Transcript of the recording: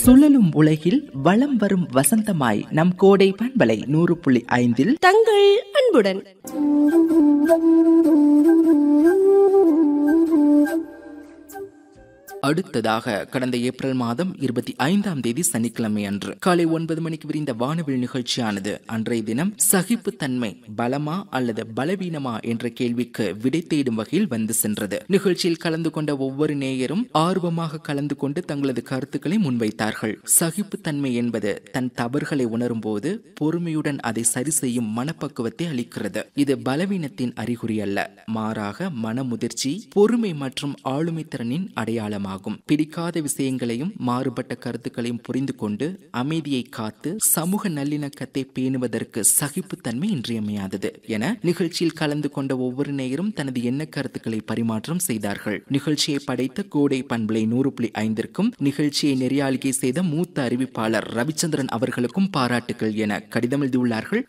சுழலும் உலகில் வலம் வரும் வசந்தமாய் நம் கோடை பண்பலை நூறு புள்ளி ஐந்தில் தங்கள் அன்புடன் அடுத்ததாக கடந்த ஏப்ரல் மாதம் இருபத்தி ஐந்தாம் தேதி சனிக்கிழமை அன்று காலை ஒன்பது மணிக்கு விரிந்த வானவில் நிகழ்ச்சியானது அன்றைய தினம் சகிப்புத்தன்மை பலமா அல்லது பலவீனமா என்ற கேள்விக்கு விடை தேடும் வகையில் வந்து சென்றது நிகழ்ச்சியில் கலந்து கொண்ட ஒவ்வொரு நேயரும் ஆர்வமாக கலந்து கொண்டு தங்களது கருத்துக்களை முன்வைத்தார்கள் சகிப்புத்தன்மை என்பது தன் தவறுகளை உணரும் போது பொறுமையுடன் அதை சரி செய்யும் மனப்பக்குவத்தை அளிக்கிறது இது பலவீனத்தின் அறிகுறி அல்ல மாறாக மனமுதிர்ச்சி பொறுமை மற்றும் ஆளுமை திறனின் அடையாளமாகும் பிடிக்காத விஷயங்களையும் மாறுபட்ட கருத்துக்களையும் புரிந்து கொண்டு அமைதியை காத்து சமூக நல்லிணக்கத்தை பேணுவதற்கு சகிப்புத்தன்மை இன்றியமையாதது என நிகழ்ச்சியில் கலந்து கொண்ட ஒவ்வொரு நேயரும் தனது எண்ண கருத்துக்களை பரிமாற்றம் செய்தார்கள் நிகழ்ச்சியை படைத்த கோடை பண்பலை நூறு புள்ளி ஐந்திற்கும் நிகழ்ச்சியை நெறியாளிகை செய்த மூத்த அறிவிப்பாளர் ரவிச்சந்திரன் அவர்களுக்கும் பாராட்டுகள் என கடிதம் எழுதியுள்ளார்கள்